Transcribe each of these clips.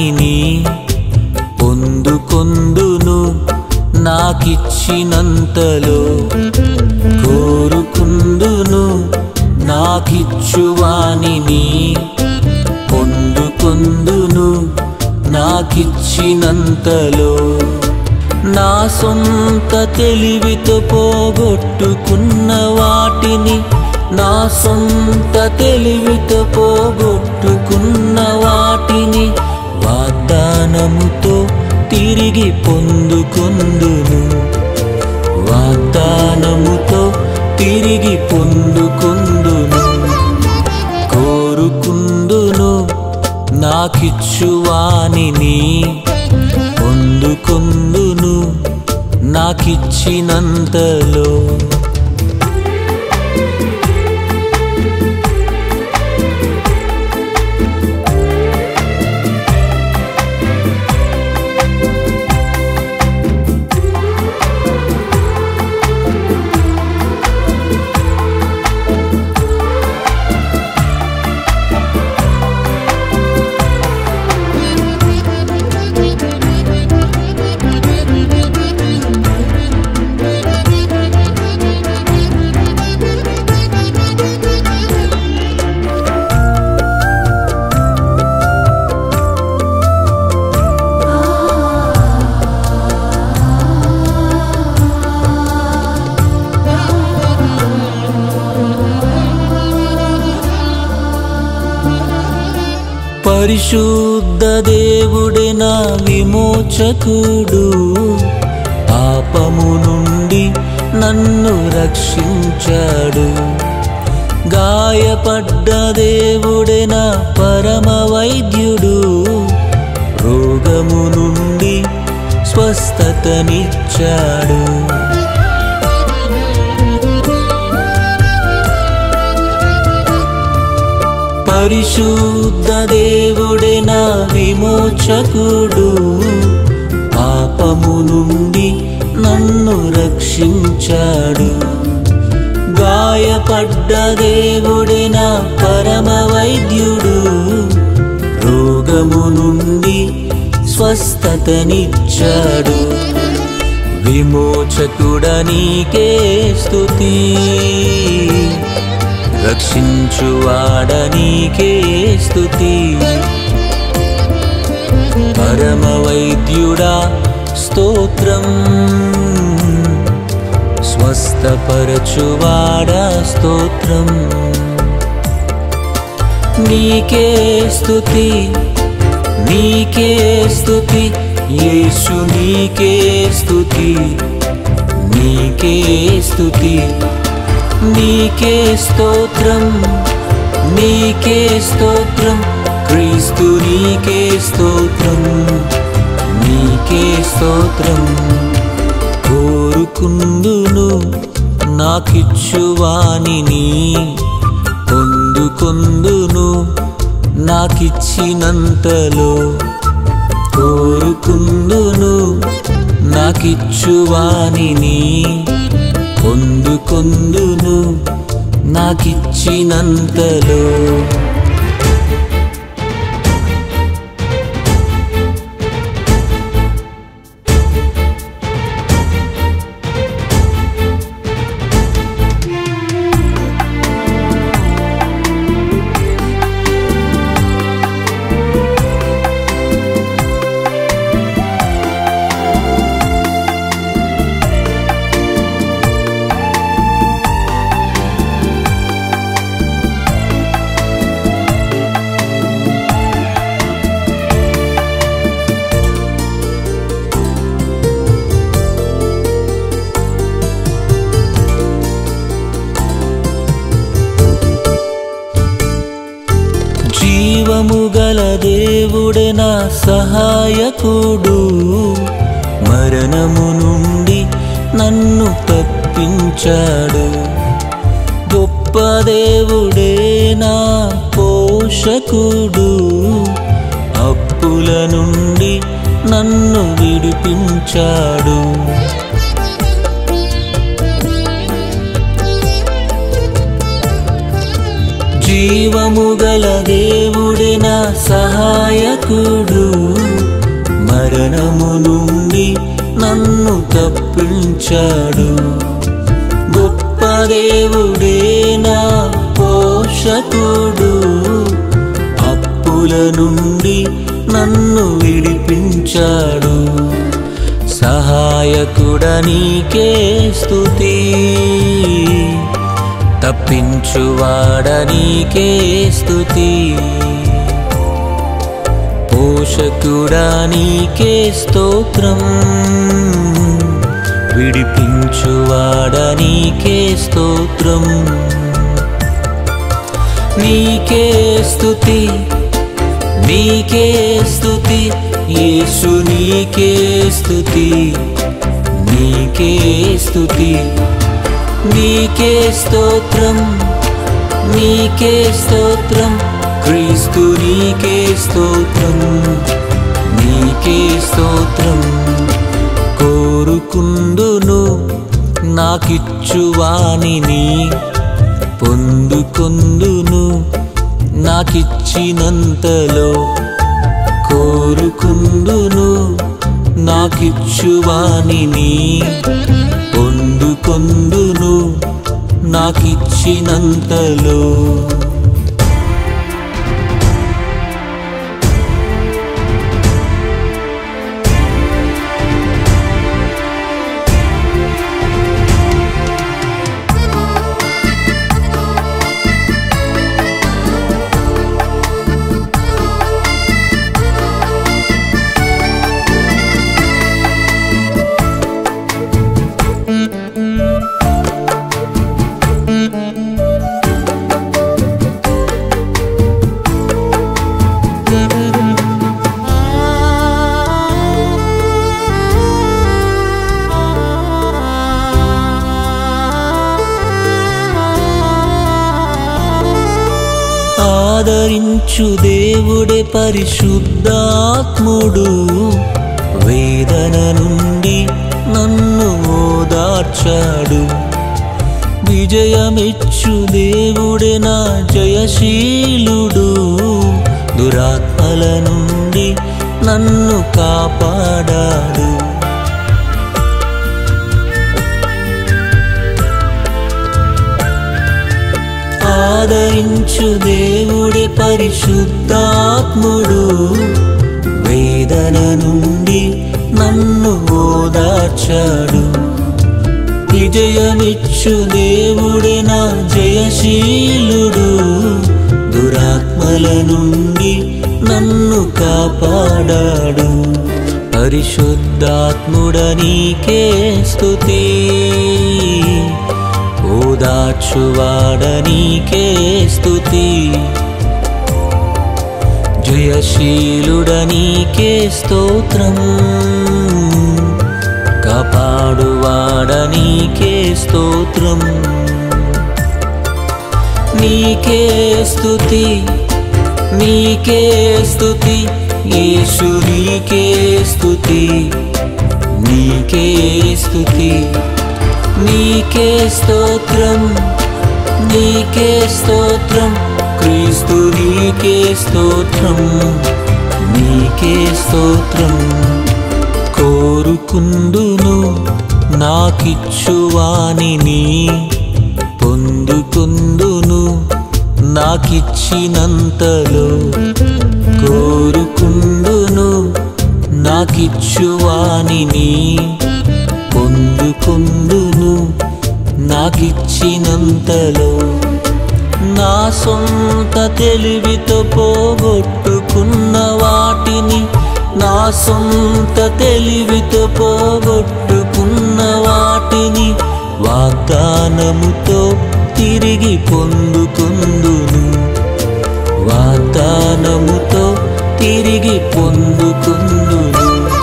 వానిని పొందుకొందును నాకిచ్చినంతలో కోరుకుందును నాకిచ్చువానిని పొందుకొందును నాకిచ్చినంతలో నా సొంత తెలివితో పోగొట్టుకున్న వాటిని నా సొంత తెలివితో పోగొట్టుకున్న వాటిని వాగ్దానముతో తిరిగి పొందుకొందును వాగ్దానముతో తిరిగి పొందుకొందును కోరుకుందును నాకిచ్చువానిని పొందుకొందును నాకిచ్చినంతలో పరిశుద్ధ దేవుడే నా విమోచకుడు పాపము నుండి నన్ను రక్షించాడు గాయపడ్డ దేవుడే నా పరమ వైద్యుడు రోగము నుండి స్వస్థతనిచ్చాడు పరిశుద్ధ దేవుడే నా విమోచకుడు పాపము నుండి నన్ను రక్షించాడు గాయపడ్డ దేవుడే నా పరమ వైద్యుడు రోగము నుండి స్వస్థతనిచ్చాడు విమోచకుడనీకే స్తుతి రక్షించువాడనీకే స్తుతి పరమ వైద్యుడా స్తోత్రం స్వస్థపరచువాడా స్తోత్రం నీకే స్తుతి నీకే స్తుతి యేసు నీకే స్తుతి నీకే స్తుతి నీకే స్తోత్రం నీకే స్తోత్రం క్రీస్తు నీకే స్తోత్రం నీకే స్తోత్రం కోరుకుందును నాకిచ్చువానిని పొందుకొందును నాకిచ్చినంతలో కోరుకుందును నాకిచ్చువానిని పొందుకొందును నాకిచ్చినంతలో జీవము గల దేవుడే నా సహాయకుడు మరణము నుండి నన్ను తప్పించాడు గొప్ప దేవుడే నా పోషకుడు అప్పుల నుండి నన్ను విడిపించాడు జీవము గల దేవుడే నా సహాయకుడు మరణము నుండి నన్ను తప్పించాడు గొప్ప దేవుడే నా పోషకుడు అప్పుల నుండి నన్ను విడిపించాడు సహాయకుడనీకే స్తుతి తప్పించువాడనీకే స్తుతి పోషకుడానీకే స్తోత్రం విడిపించువాడనీకే స్తోత్రం నీకే స్తుతి నీకే స్తుతి యేసు నీకే స్తుతి నీకే స్తుతి నీకే స్తోత్రం నీకే స్తోత్రం క్రీస్తు నీకే స్తోత్రం నీకే స్తోత్రం కోరుకుందును నాకిచ్చువానిని పొందుకొందును నాకిచ్చినంతలో కోరుకుందును నాకిచ్చువానిని పొందుకొందును నాకిచ్చినంతలో ఆదరించు దేవుడే పరిశుద్ధాత్ముడు వేదన నుండి నన్ను ఓదార్చాడు విజయమిచ్చు దేవుడే నా జయశీలుడు దురాత్మల నుండి నన్ను కాపాడాడు ఆదరించు దేవుడే పరిశుద్ధాత్ముడు వేదన నుండి నన్ను ఓదార్చాడు విజయమిచ్చు దేవుడే నా జయశీలుడు దురాత్మల నుండి నన్ను కాపాడాడు పరిశుద్ధాత్ముడనీకే స్తుతి ఓదార్చువాడనీకే స్తుతి జయశీలుడనీకే స్తోత్రం కాపాడువాడనీకే స్తోత్రం నీకే స్తుతి నీకే స్తుతి యేసు నీకే స్తుతి నీకే స్తుతి నీకే స్తోత్రం నీకే స్తోత్రం క్రీస్తు నీకే స్తోత్రం నీకే స్తోత్రం కోరుకుందును నాకిచ్చువానిని పొందుకుందును నాకిచ్చినంతలో కోరుకుందును నాకిచ్చువానిని పొందుకుందును నాకిచ్చినంతలో నా సొంత తెలివితో పోగొట్టుకున్న వాటిని నా సొంత తెలివితో పోగొట్టుకున్న వాటిని వాగ్దానముతో తిరిగి పొందుకుందును వాగ్దానముతో తిరిగి పొందుకుందును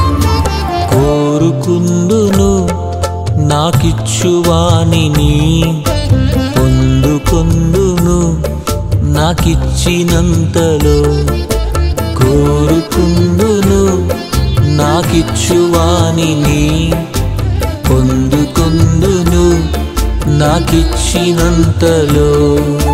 కోరుకుందును నాకిచ్చువానిని పొందుకొందును నాకిచ్చినంతలో కోరుకుందును నాకిచ్చువానిని పొందుకొందును నాకిచ్చినంతలో